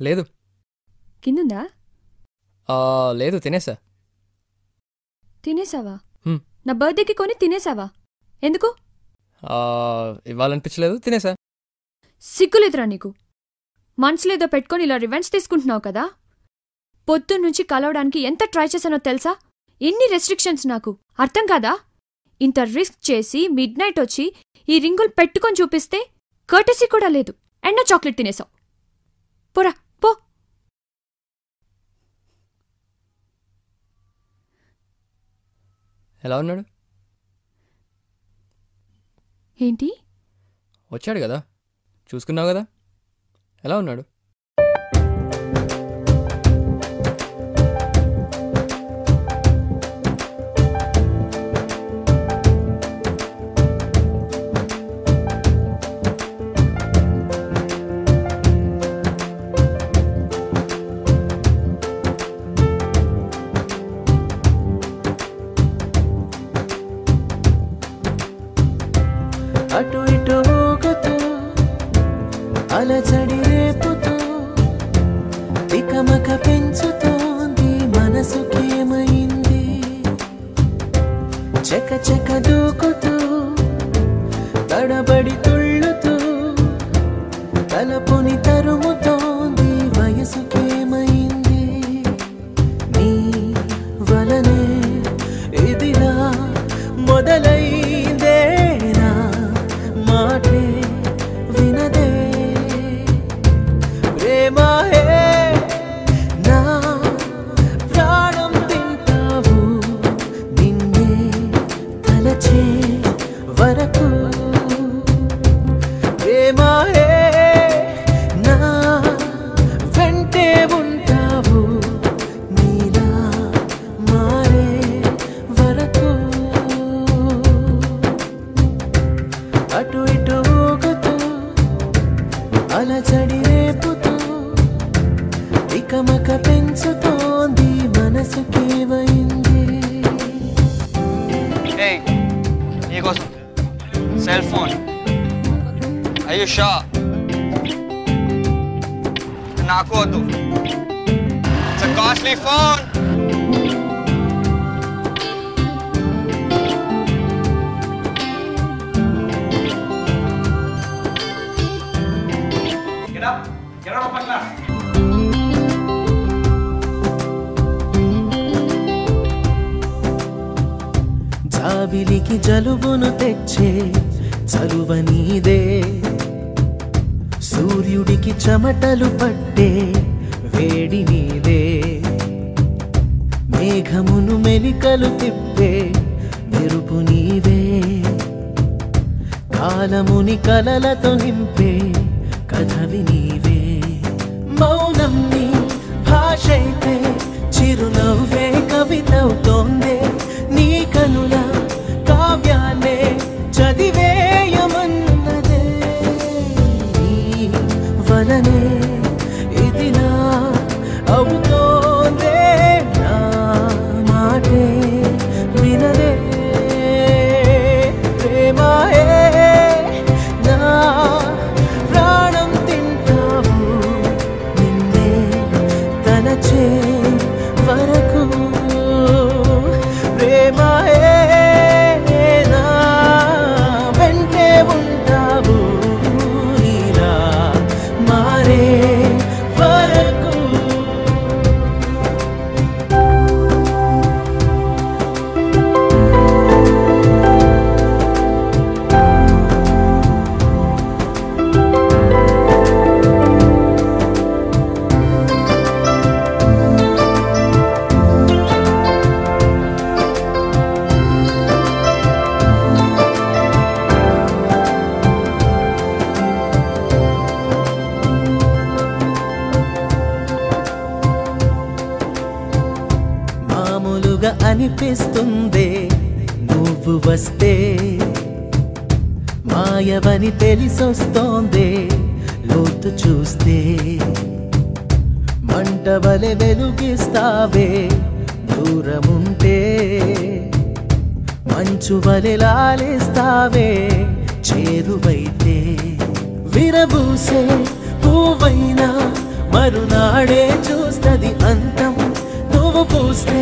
లేదు కిందుందా ఆ, లేదు తినేసా తినేసావా హ్మ్. నా బర్త్డేకి కొని తినేసావా ఎందుకు ఆ, ఇవ్వాలనిపించలేదు తినేసా సిగ్గులేదురా నీకు మనసులేదో పెట్టుకొని ఇలా రివెంజ్ తీసుకుంటున్నావు కదా పొద్దున్నుంచి కలవడానికి ఎంత ట్రై చేశానో తెలుసా ఎన్ని రెస్ట్రిక్షన్స్ నాకు అర్థం కాదా ఇంత రిస్క్ చేసి మిడ్ నైట్ వచ్చి ఈ రింగులు పెట్టుకొని చూపిస్తే కర్టసీ కూడా లేదు అండ్ నా చాక్లెట్ తినేసావు పోరా పో ఎలా ఉన్నాడు ఏంటి వచ్చాడు కదా చూసుకున్నావు కదా ఎలా ఉన్నాడు అటు ఇటు ఊగుతూ అలజడి రేపుతూ తికమక పెంచుతోంది మనసుకేమైంది చెక చెక దూకుతూ తడబడి తుళ్ళుతూ తలపుని తరుముతోంది వయసుకేమైంది నీ వలనే ఇదిలా మొదలైందేనా మాటే వినదే ప్రేమాయే నా ప్రాణం తింటావు నిన్నే తలచే వరకు ప్రేమాయే నా వెంటే ఉంటావు నీలా మారే వరకు అటు ఇటు ఊగుతూ అలజడి రేపుతూ ఇకమక పెంచుతోంది మనసుకేమైంది ఏయ్ నీకోసం సెల్ ఫోన్ అయ్యో షా నాకు వద్దు it's costly phone Get up. Get out of my class. జాబిలికి జలుబును తెచ్చే చలువ నీదే సూర్యుడికి చెమటలు పట్టే వేడి నీదే మేఘమును మెలికలు తిప్పే మెరుపు నీవే కాలముని కలలతో నింపే కథవి నీవే మౌనం నీ భాషైతే చిరునవ్వే కవితవుతోందే నీ కనుల కావ్యాన్నే చదివేయమన్నదే నీ వలనే ఇదిలా అవుతోందే నా మాటే వినదే ప్రేమాయే నా ప్రాణం తింటావు నిన్నే తలచే వరకు ప్రేమాయే నా వెంటే ఉంటావు ఇలా మారే వరకు మామూలుగా అనిపిస్తుందే నువ్వు వస్తే మాయవని తెలిసొస్తోందే లోతు చూస్తే మంట వలె వెలుగిస్తావే దూరముంటే మంచు వలె లాలిస్తావే చేరువైతే విరబూసే పువ్వైనా మరునాడే చూస్తది అంతం నువ్వు పూస్తే